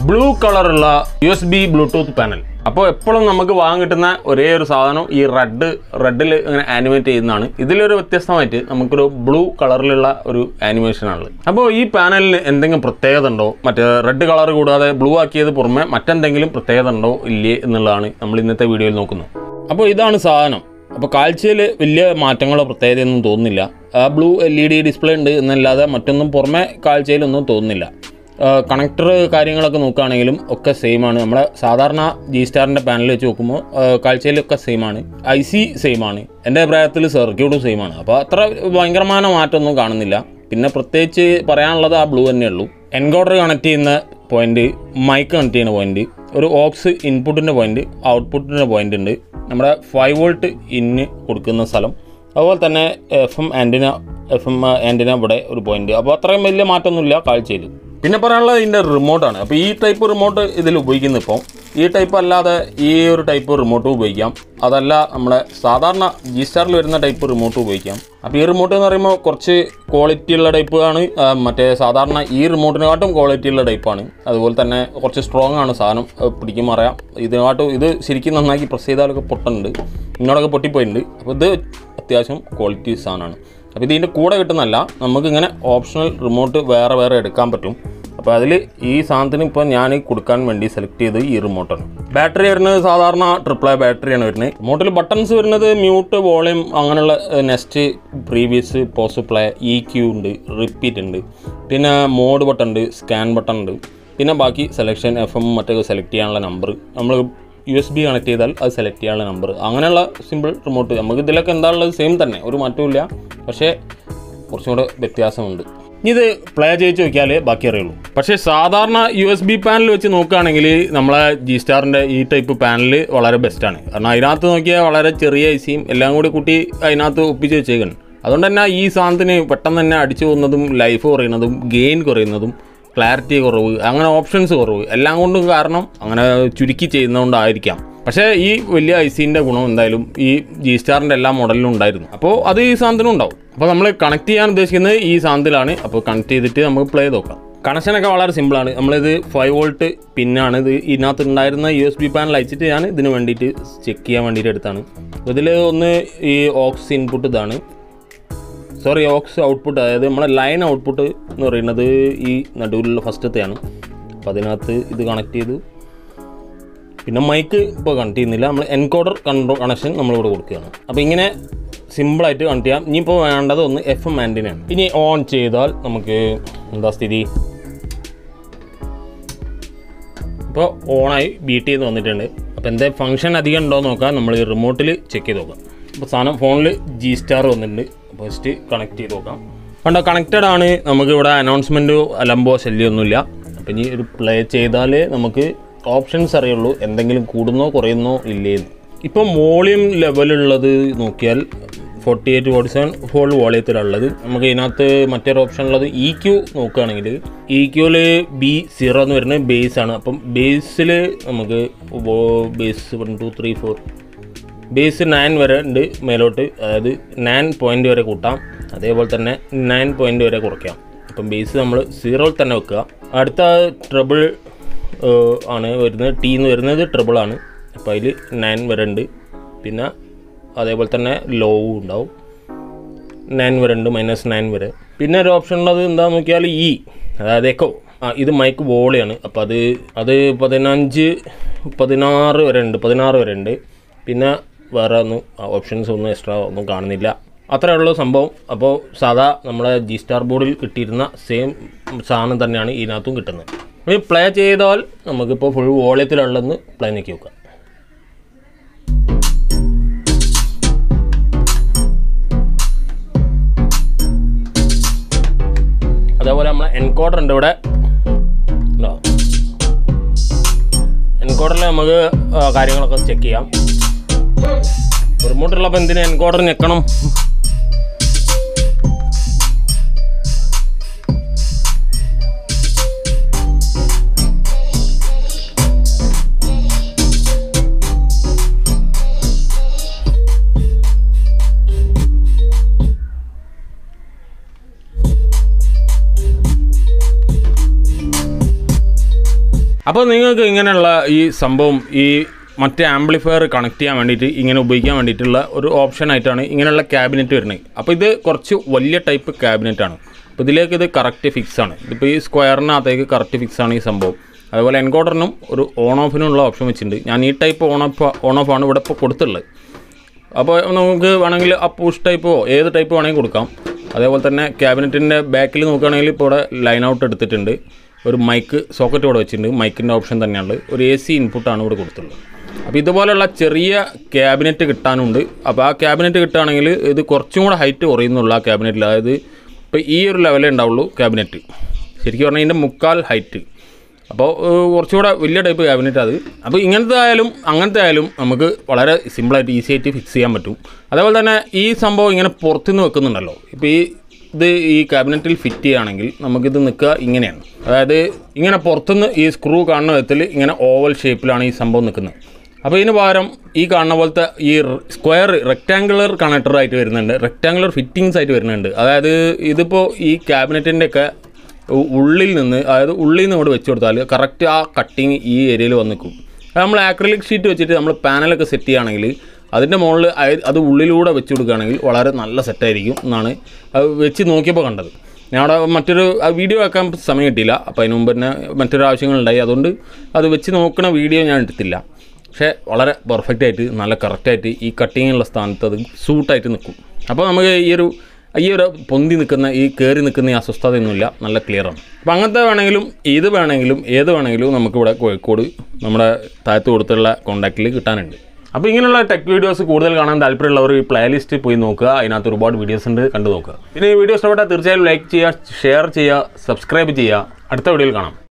blue കളറുള്ള U S B bluetooth panel അപ്പോൾ എപ്പോഴും നമുക്ക് വാങ്ങാൻ കിട്ടുന്ന ഒരേ ഒരു സാധനം ഈ റെഡ് റെഡിൽ ഇങ്ങനെ ആനിമേറ്റ് ചെയ്യുന്നതാണ് ഇതിലൊരു വ്യത്യസ്തമായിട്ട് നമുക്കൊരു ബ്ലൂ കളറിലുള്ള ഒരു ആനിമേഷനാണ് അപ്പോൾ ഈ പാനലിന് എന്തെങ്കിലും പ്രത്യേകത ഉണ്ടോ മറ്റേ റെഡ് കളർ കൂടാതെ ബ്ലൂ ആക്കിയത് പുറമെ മറ്റെന്തെങ്കിലും പ്രത്യേകത ഉണ്ടോ ഇല്ലേ എന്നുള്ളതാണ് നമ്മൾ ഇന്നത്തെ വീഡിയോയിൽ നോക്കുന്നത് അപ്പോൾ ഇതാണ് സാധനം അപ്പോൾ കാഴ്ചയിൽ വലിയ മാറ്റങ്ങളോ പ്രത്യേകതയൊന്നും തോന്നുന്നില്ല ആ blue L E D display ഉണ്ട് എന്നല്ലാതെ മറ്റൊന്നും പുറമെ കാഴ്ചയിലൊന്നും തോന്നുന്നില്ല കണക്ടർ കാര്യങ്ങളൊക്കെ നോക്കുകയാണെങ്കിലും ഒക്കെ സെയിം ആണ് നമ്മുടെ സാധാരണ ജി സ്റ്റാറിൻ്റെ പാനൽ വെച്ച് നോക്കുമ്പോൾ കാഴ്ചയിലൊക്കെ സെയിം ആണ് ഐ സി സെയിം ആണ് എൻ്റെ അഭിപ്രായത്തിൽ സർക്യൂട്ടും സെയിം ആണ് അപ്പോൾ അത്ര ഭയങ്കരമായ മാറ്റമൊന്നും കാണുന്നില്ല പിന്നെ പ്രത്യേകിച്ച് പറയാനുള്ളത് ആ ബ്ലൂ തന്നെ ഉള്ളൂ എൻകോഡർ കണക്ട് ചെയ്യുന്ന പോയിന്റ് മൈക്ക് കണക്ട് ചെയ്യുന്ന പോയിന്റ് ഒരു ഓക്സ് ഇൻപുട്ടിൻ്റെ പോയിന്റ് ഔട്ട്പുട്ടിൻ്റെ പോയിന്റ് ഉണ്ട് നമ്മുടെ ഫൈവ് വോൾട്ട് ഇന്ന് കൊടുക്കുന്ന സ്ഥലം അതുപോലെ തന്നെ F M antenna F M antenna ഇവിടെ ഒരു പോയിന്റ് അപ്പോൾ അത്രയും വലിയ മാറ്റമൊന്നുമില്ല കാഴ്ചയിൽ പിന്നെ പറയാനുള്ളത് ഇതിൻ്റെ റിമോട്ടാണ് അപ്പോൾ ഈ ടൈപ്പ് റിമോട്ട് ഇതിൽ ഉപയോഗിക്കുന്നത് ഇപ്പോൾ ഈ ടൈപ്പ് അല്ലാതെ ഈ ഒരു ടൈപ്പ് റിമോട്ട് ഉപയോഗിക്കാം അതല്ല നമ്മുടെ സാധാരണ ജി സ്റ്റാറിൽ വരുന്ന ടൈപ്പ് റിമോട്ട് ഉപയോഗിക്കാം അപ്പോൾ ഈ റിമോട്ട് എന്ന് പറയുമ്പോൾ കുറച്ച് ക്വാളിറ്റി ഉള്ള ടൈപ്പ് ആണ് ആ, മറ്റേ സാധാരണ ഈ റിമോട്ടിനെക്കാട്ടും ക്വാളിറ്റി ഉള്ള ടൈപ്പാണ് അതുപോലെ തന്നെ കുറച്ച് സ്ട്രോങ് ആണ് സാധനം അത് പിടിക്കുമ്പോൾ അറിയാം ഇതിനെക്കാട്ടും ഇത് ശരിക്കും നന്നാക്കി പ്രസ് ചെയ്താലൊക്കെ പൊട്ടുന്നുണ്ട് ഇന്നോടൊക്കെ പൊട്ടിപ്പോയിട്ടുണ്ട് അപ്പോൾ ഇത് അത്യാവശ്യം ക്വാളിറ്റി സാധനമാണ് അപ്പോൾ ഇതിൻ്റെ കൂടെ കിട്ടുന്നല്ല നമുക്കിങ്ങനെ ഓപ്ഷണൽ റിമോട്ട് വേറെ വേറെ എടുക്കാൻ പറ്റും അപ്പോൾ അതിൽ ഈ സാധനത്തിന് ഇപ്പോൾ ഞാൻ കൊടുക്കാൻ വേണ്ടി സെലക്ട് ചെയ്ത് ഈ റിമോട്ടാണ് ബാറ്ററി വരുന്നത് സാധാരണ ട്രിപ്പിൾ എ ബാറ്ററിയാണ് വരുന്നത് റിമോട്ടിൽ ബട്ടൺസ് വരുന്നത് മ്യൂട്ട് വോളിയം അങ്ങനെയുള്ള next previous pause play E Q ഉണ്ട് റിപ്പീറ്റ് ഉണ്ട് പിന്നെ മോഡ് ബട്ടൺ ഉണ്ട് സ്കാൻ ബട്ടൺ ഉണ്ട് പിന്നെ ബാക്കി സെലക്ഷൻ എഫ് എം മറ്റൊക്കെ സെലക്ട് ചെയ്യാനുള്ള നമ്പർ നമ്മൾ യു എസ് ബി കണക്ട് ചെയ്താൽ അത് സെലക്ട് ചെയ്യാനുള്ള നമ്പർ അങ്ങനെയുള്ള സിമ്പിൾ റിമോട്ട് നമുക്ക് ഇതിലൊക്കെ എന്താ ഉള്ളത് സെയിം തന്നെ ഒരു മാറ്റവും പക്ഷേ കുറച്ചും കൂടെ വ്യത്യാസമുണ്ട് ഇനി ഇത് പ്ലേ ചെയ്ത് നോക്കിയാലേ ബാക്കി അറിയുള്ളൂ പക്ഷേ സാധാരണ യു എസ് ബി പാനൽ വെച്ച് നോക്കുകയാണെങ്കിൽ നമ്മളെ ജി സ്റ്റാറിൻ്റെ ഈ ടൈപ്പ് പാനൽ വളരെ ബെസ്റ്റാണ് കാരണം അതിനകത്ത് നോക്കിയാൽ വളരെ ചെറിയ ഐസിയും എല്ലാം കൂടി കൂട്ടി അതിനകത്ത് ഒപ്പിച്ച് വെച്ചേക്കാണ് അതുകൊണ്ട് തന്നെ ഈ സാധനത്തിന് പെട്ടെന്ന് തന്നെ അടിച്ചു പോകുന്നതും ലൈഫ് കുറയുന്നതും ഗെയിൻ കുറയുന്നതും ക്ലാരിറ്റി കുറവ് അങ്ങനെ ഓപ്ഷൻസ് കുറവ് എല്ലാം കൊണ്ടും കാരണം അങ്ങനെ ചുരുക്കി ചെയ്യുന്നതുകൊണ്ടായിരിക്കാം പക്ഷേ ഈ വലിയ ഐ സിൻ്റെ ഗുണം എന്തായാലും ഈ ജി സ്റ്റാറിൻ്റെ എല്ലാ മോഡലിലും ഉണ്ടായിരുന്നു അപ്പോൾ അത് ഈ സാധനത്തിനും ഉണ്ടാവും അപ്പോൾ നമ്മൾ കണക്ട് ചെയ്യാൻ ഉദ്ദേശിക്കുന്നത് ഈ സാധനത്തിലാണ് അപ്പോൾ കണക്ട് ചെയ്തിട്ട് നമുക്ക് പ്ലേ നോക്കാം കണക്ഷനൊക്കെ വളരെ സിമ്പിളാണ് നമ്മളിത് ഫൈവ് വോൾട്ട് പിന്നാണ് ഇത് ഇതിനകത്ത് ഉണ്ടായിരുന്ന യു എസ് ബി പാനൽ അയച്ചിട്ട് ഞാൻ ഇതിന് വേണ്ടിയിട്ട് ചെക്ക് ചെയ്യാൻ വേണ്ടിയിട്ട് എടുത്താണ് ഇതിൽ ഒന്ന് ഈ ഓക്സ് ഇൻപുട്ട് ഇതാണ് സോറി ഓക്സ് ഔട്ട്പുട്ട് അതായത് നമ്മുടെ ലൈൻ ഔട്ട്പുട്ട് എന്ന് പറയുന്നത് ഈ നടുവിലുള്ള ഫസ്റ്റത്തെയാണ് അപ്പോൾ അതിനകത്ത് ഇത് കണക്ട് ചെയ്ത് പിന്നെ മൈക്ക് ഇപ്പോൾ കണക്ട് ചെയ്യുന്നില്ല നമ്മൾ എൻകോഡർ കൺട്രോ കണക്ഷൻ നമ്മളിവിടെ കൊടുക്കുകയാണ് അപ്പോൾ ഇങ്ങനെ സിമ്പിളായിട്ട് കണക്ട് ചെയ്യാം ഇനിയിപ്പോൾ വേണ്ടത് ഒന്ന് എഫ് എം ആൻറ്റിനാണ് ഇനി ഓൺ ചെയ്താൽ നമുക്ക് എന്താ സ്ഥിതി ഇപ്പോൾ ഓണായി ബീറ്റ് ചെയ്ത് വന്നിട്ടുണ്ട് അപ്പോൾ എന്താ ഫംഗ്ഷൻ അധികം ഉണ്ടോ എന്ന് നോക്കാം നമ്മൾ റിമോട്ടിൽ ചെക്ക് ചെയ്ത് നോക്കാം അപ്പോൾ സാധനം ഫോണിൽ ജി സ്റ്റാർ വന്നിട്ടുണ്ട് അപ്പോൾ ജസ്റ്റ് കണക്ട് ചെയ്ത് നോക്കാം കണ്ടോ കണക്റ്റഡ് ആണ് നമുക്ക് ഇവിടെ അനൗൺസ്മെൻറ്റോ അലമ്പോ ശല്യമൊന്നുമില്ല അപ്പോൾ ഇനി ഒരു പ്ലേ ചെയ്താൽ നമുക്ക് ഓപ്ഷൻസ് അറിയുള്ളൂ എന്തെങ്കിലും കൂടുന്നോ കുറയുന്നോ ഇല്ലേന്ന് ഇപ്പം വോളിയം ലെവലുള്ളത് നോക്കിയാൽ forty eight forty seven full വോളിയത്തിലുള്ളത് നമുക്ക് ഇതിനകത്ത് മറ്റൊരു ഓപ്ഷൻ ഉള്ളത് ഇ ക്യൂ നോക്കുകയാണെങ്കിൽ ഇ ക്യൂവിൽ ബി സീറോ എന്ന് വരുന്നത് ബേസ് ആണ് അപ്പം ബേസിൽ നമുക്ക് bass one two three four bass nine വരെ ഉണ്ട് മേലോട്ട് അതായത് നയൻ പോയിൻ്റ് വരെ കൂട്ടാം അതേപോലെ തന്നെ നയൻ പോയിൻ്റ് വരെ കുറയ്ക്കാം അപ്പം ബേസ് നമ്മൾ സീറോയിൽ തന്നെ വെക്കുക അടുത്ത ട്രിബിൾ ആണ് വരുന്നത് ടീ എന്ന് വരുന്നത് ട്രിബിൾ ആണ് അപ്പോൾ അതിൽ നയൻ വരെ ഉണ്ട് പിന്നെ അതേപോലെ തന്നെ ലോവും ഉണ്ടാവും നയൻ വരെ ഉണ്ട് മൈനസ് നയൻ വരെ പിന്നെ ഒരു ഓപ്ഷൻ ഉള്ളത് എന്താണെന്ന് നോക്കിയാൽ ഇ അതായത് എക്കോ ആ ഇത് മൈക്ക് വോളിയാണ് അപ്പോൾ അത് അത് പതിനഞ്ച് പതിനാറ് വരെ ഉണ്ട് പതിനാറ് വരെ ഉണ്ട് പിന്നെ വേറെ ഒന്നും ഓപ്ഷൻസ് ഒന്നും എക്സ്ട്രാ ഒന്നും കാണുന്നില്ല അത്രേ ഉള്ളൂ സംഭവം അപ്പോൾ സാധാ നമ്മുടെ ജി സ്റ്റാർ ബോർഡിൽ കിട്ടിയിരുന്ന സെയിം സാധനം തന്നെയാണ് ഇതിനകത്തും കിട്ടുന്നത് ഈ പ്ലേ ചെയ്താൽ നമുക്കിപ്പോൾ ഫുൾ വോളിയത്തിലുള്ളതെന്ന് പ്ലേ നോക്കി നോക്കാം അതേപോലെ നമ്മളെ എൻകോഡർ ഉണ്ട് ഇവിടെ ഉണ്ടോ എൻകോഡറിൽ നമുക്ക് ആ, കാര്യങ്ങളൊക്കെ ചെക്ക് ചെയ്യാം റിമോട്ടുള്ളപ്പോൾ എന്തിനാ എൻകോഡർ ഞെക്കണം അപ്പോൾ നിങ്ങൾക്ക് ഇങ്ങനെയുള്ള ഈ സംഭവം ഈ മറ്റേ ആംപ്ലിഫയർ കണക്ട് ചെയ്യാൻ വേണ്ടിയിട്ട് ഇങ്ങനെ ഉപയോഗിക്കാൻ വേണ്ടിയിട്ടുള്ള ഒരു ഓപ്ഷൻ ആയിട്ടാണ് ഇങ്ങനെയുള്ള ക്യാബിനറ്റ് വരുന്നത് അപ്പോൾ ഇത് കുറച്ച് വലിയ ടൈപ്പ് ക്യാബിനറ്റ് ആണ് അപ്പോൾ ഇതിലേക്ക് ഇത് കറക്റ്റ് ഫിക്സ് ആണ് ഇതിപ്പോൾ ഈ സ്ക്വയറിനകത്തേക്ക് കറക്റ്റ് ഫിക്സ് ആണ് ഈ സംഭവം അതുപോലെ എൻകോഡറിനും ഒരു ഓൺ ഓഫിനുള്ള ഓപ്ഷൻ വെച്ചിട്ടുണ്ട് ഞാൻ ഈ type on off on off ആണ് ഇവിടെ ഇപ്പോൾ കൊടുത്തുള്ളത് അപ്പോൾ നമുക്ക് വേണമെങ്കിൽ ആ പുഷ് ടൈപ്പോ ഏത് ടൈപ്പ് വേണമെങ്കിൽ കൊടുക്കാം അതേപോലെ തന്നെ ക്യാബിനറ്റിൻ്റെ ബാക്കിൽ നോക്കുകയാണെങ്കിൽ ഇപ്പോൾ ഇവിടെ ലൈൻ ഔട്ട് എടുത്തിട്ടുണ്ട് ഒരു മൈക്ക് സോക്കറ്റ് ഇവിടെ വെച്ചിട്ടുണ്ട് മൈക്കിൻ്റെ ഓപ്ഷൻ തന്നെയാണ് ഒരു എ സി ഇൻപുട്ടാണ് ഇവിടെ കൊടുത്തുള്ളത് അപ്പോൾ ഇതുപോലെയുള്ള ചെറിയ ക്യാബിനറ്റ് കിട്ടാനുണ്ട് അപ്പോൾ ആ ക്യാബിനറ്റ് കിട്ടുകയാണെങ്കിൽ ഇത് കുറച്ചും കൂടെ ഹൈറ്റ് കുറയുന്നുള്ള ആ ക്യാബിനറ്റിൽ അതായത് ഇപ്പോൾ ഈ ഒരു ലെവലേ ഉണ്ടാവുള്ളൂ ക്യാബിനറ്റ് ശരിക്കും പറഞ്ഞാൽ ഇതിൻ്റെ മുക്കാൽ ഹൈറ്റ് അപ്പോൾ ഏഹ്, കുറച്ചുകൂടെ വലിയ ടൈപ്പ് ക്യാബിനറ്റ് അത് അപ്പോൾ ഇങ്ങനത്തെ ആയാലും അങ്ങനത്തെ ആയാലും നമുക്ക് വളരെ സിമ്പിളായിട്ട് ഈസി ആയിട്ട് ഫിക്സ് ചെയ്യാൻ പറ്റും അതേപോലെ തന്നെ ഈ സംഭവം ഇങ്ങനെ പുറത്തുനിന്ന് വെക്കുന്നുണ്ടല്ലോ ഇപ്പോൾ ഈ ഇത് ഈ ക്യാബിനറ്റിൽ ഫിറ്റ് ചെയ്യുകയാണെങ്കിൽ നമുക്കിത് നിൽക്കുക ഇങ്ങനെയാണ് അതായത് ഇങ്ങനെ പുറത്തുനിന്ന് ഈ സ്ക്രൂ കാണുന്ന വിധത്തിൽ ഇങ്ങനെ ഓവൽ ഷേപ്പിലാണ് ഈ സംഭവം നിൽക്കുന്നത് അപ്പോൾ ഇതിന് പകരം ഈ കാണുന്ന പോലത്തെ ഈ സ്ക്വയർ റെക്റ്റാങ്കുലർ കണക്ടറായിട്ട് വരുന്നുണ്ട് റെക്റ്റാങ്കുലർ ഫിറ്റിങ്സ് ആയിട്ട് വരുന്നുണ്ട് അതായത് ഇതിപ്പോൾ ഈ ക്യാബിനറ്റിൻ്റെയൊക്കെ ഉ- ഉള്ളിൽ നിന്ന് അതായത് ഉള്ളിൽ നിന്ന് ഇവിടെ വെച്ച് കൊടുത്താൽ കറക്റ്റ് ആ കട്ടിങ് ഈ ഏരിയയിൽ വന്ന് നിൽക്കും അത് നമ്മൾ ആക്രിലിക് ഷീറ്റ് വെച്ചിട്ട് നമ്മൾ പാനലൊക്കെ സെറ്റ് ചെയ്യുകയാണെങ്കിൽ അതിൻ്റെ മുകളിൽ അയ- അത് ഉള്ളിലൂടെ വെച്ച് കൊടുക്കുകയാണെങ്കിൽ വളരെ നല്ല സെറ്റായിരിക്കും എന്നാണ് അത് വെച്ച് നോക്കിയപ്പോൾ കണ്ടത് ഞാൻ അവിടെ മറ്റൊരു ആ വീഡിയോ വെക്കാൻ സമയം കിട്ടിയില്ല അപ്പോൾ അതിന് മുമ്പ് തന്നെ മറ്റൊരു ആവശ്യങ്ങളുണ്ടായി അതുകൊണ്ട് അത് വെച്ച് നോക്കുന്ന വീഡിയോ ഞാൻ എടുത്തില്ല പക്ഷേ വളരെ പെർഫെക്റ്റ് ആയിട്ട് നല്ല കറക്റ്റായിട്ട് ഈ കട്ടിങ്ങുള്ള സ്ഥാനത്ത് അത് സൂട്ടായിട്ട് നിൽക്കും അപ്പോൾ നമുക്ക് ഈ ഒരു ഈ ഒരു പൊന്തി നിൽക്കുന്ന ഈ കയറി നിൽക്കുന്ന ഈ അസ്വസ്ഥതയൊന്നുമില്ല നല്ല ക്ലിയറാണ് അപ്പോൾ അങ്ങനത്തെ വേണമെങ്കിലും ഇത് വേണമെങ്കിലും ഏത് വേണമെങ്കിലും നമുക്കിവിടെ കോഴിക്കോട് നമ്മുടെ താഴത്ത് കൊടുത്തുള്ള കോൺടാക്റ്റിൽ കിട്ടാനുണ്ട് അപ്പോൾ ഇങ്ങനെയുള്ള ടെക് വീഡിയോസ് കൂടുതൽ കാണാൻ താല്പര്യമുള്ളവർ ഈ പ്ലേലിസ്റ്റ് പോയി നോക്കുക അതിനകത്ത് ഒരുപാട് വീഡിയോസ് ഉണ്ട് കണ്ടു നോക്കുക പിന്നെ ഈ വീഡിയോ ഇഷ്ടപ്പെട്ടാൽ തീർച്ചയായും ലൈക്ക് ചെയ്യുക ഷെയർ ചെയ്യുക സബ്സ്ക്രൈബ് ചെയ്യുക അടുത്ത വീഡിയോയിൽ കാണാം